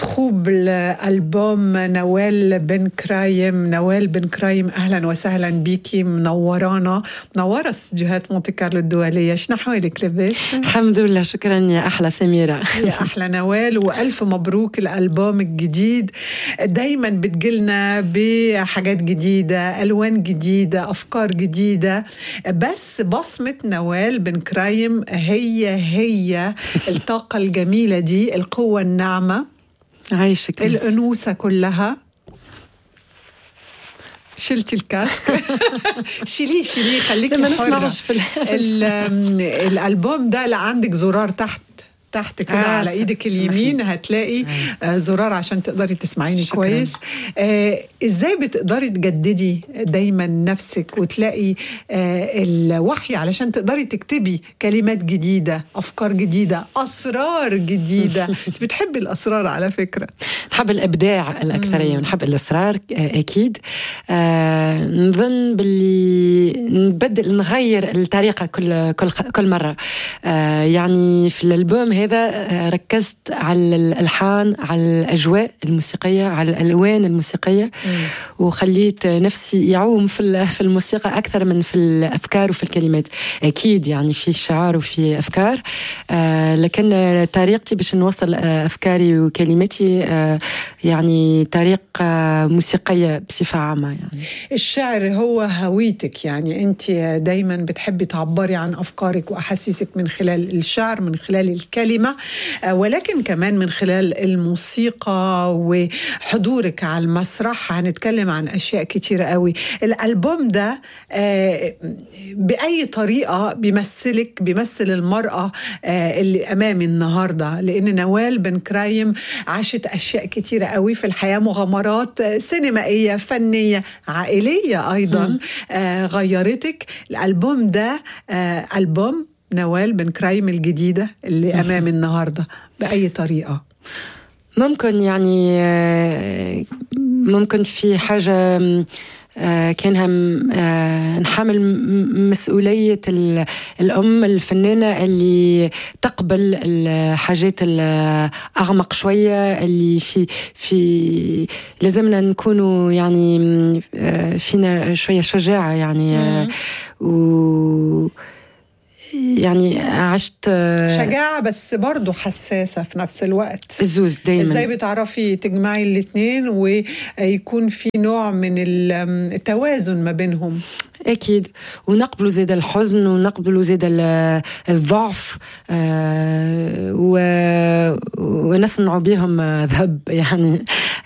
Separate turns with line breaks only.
خوب الالبوم نوال بن كرايم نوال بن كرايم اهلا وسهلا بيكي منورانا منوره استديوهات مونتي كارلو الدوليه شنو احوالك لاباس
الحمد لله شكرا يا احلى سميره
يا احلى نوال والف مبروك الالبوم الجديد دايما بتجيلنا بحاجات جديده الوان جديده افكار جديده بس بصمه نوال بن كرايم هي هي الطاقه الجميله دي القوه الناعمه
عايشك
الانوثه كلها شلتي الكاسك شيليه شيليه خليكي
ما
حرة
نسمعش في
ال- الالبوم ده اللي عندك زرار تحت تحت كده
آه،
على ايدك اليمين هتلاقي آه، زرار عشان تقدري تسمعيني
شكراً.
كويس آه، ازاي بتقدري تجددي دايما نفسك وتلاقي آه، الوحي علشان تقدري تكتبي كلمات جديده افكار جديده اسرار جديده بتحبي الاسرار على فكره
نحب الابداع الاكثريه ونحب الاسرار آه، اكيد آه نظن باللي نبدل نغير الطريقه كل كل كل مره آه يعني في الالبوم هذا آه، ركزت على الالحان على الاجواء الموسيقيه على الالوان الموسيقيه وخليت نفسي يعوم في ال- في الموسيقى اكثر من في الافكار وفي الكلمات اكيد يعني في شعر وفي افكار آه لكن آه، طريقتي باش نوصل آه، افكاري وكلماتي آه يعني طريقه موسيقيه بصفه عامه يعني
الشعر هو هويتك يعني انت دايما بتحبي تعبري عن افكارك واحاسيسك من خلال الشعر من خلال الكلمه آه، ولكن كمان من خلال الموسيقى وحضورك على المسرح هنتكلم عن اشياء كتيره قوي الالبوم ده آه، باي طريقه بيمثلك بيمثل المراه آه، اللي امامي النهارده لان نوال بن كرايم عاشت اشياء كتيره قوي في الحياه مغامرات آه، سينمائيه فنيه عائليه ايضا آه، غيرتك الالبوم ده آه، البوم نوال بن كرايم الجديده اللي امامي النهارده باي طريقه
ممكن يعني آه، ممكن في حاجة م، آه، كانها م، آه، نحمل م- مسؤولية ال- الأم الفنانة اللي تقبل الحاجات الأعمق شوية اللي في في لازمنا نكونوا يعني م، آه، فينا شوية شجاعة يعني آه، و يعني عشت آه،
شجاعه بس برضه حساسه في نفس الوقت
الزوز دايما
ازاي بتعرفي تجمعي الاثنين ويكون في نوع من ال- التوازن ما بينهم
اكيد ونقبلوا زيد الحزن ونقبلوا زيد ال- الضعف آه، و- ونصنعوا بهم ذهب يعني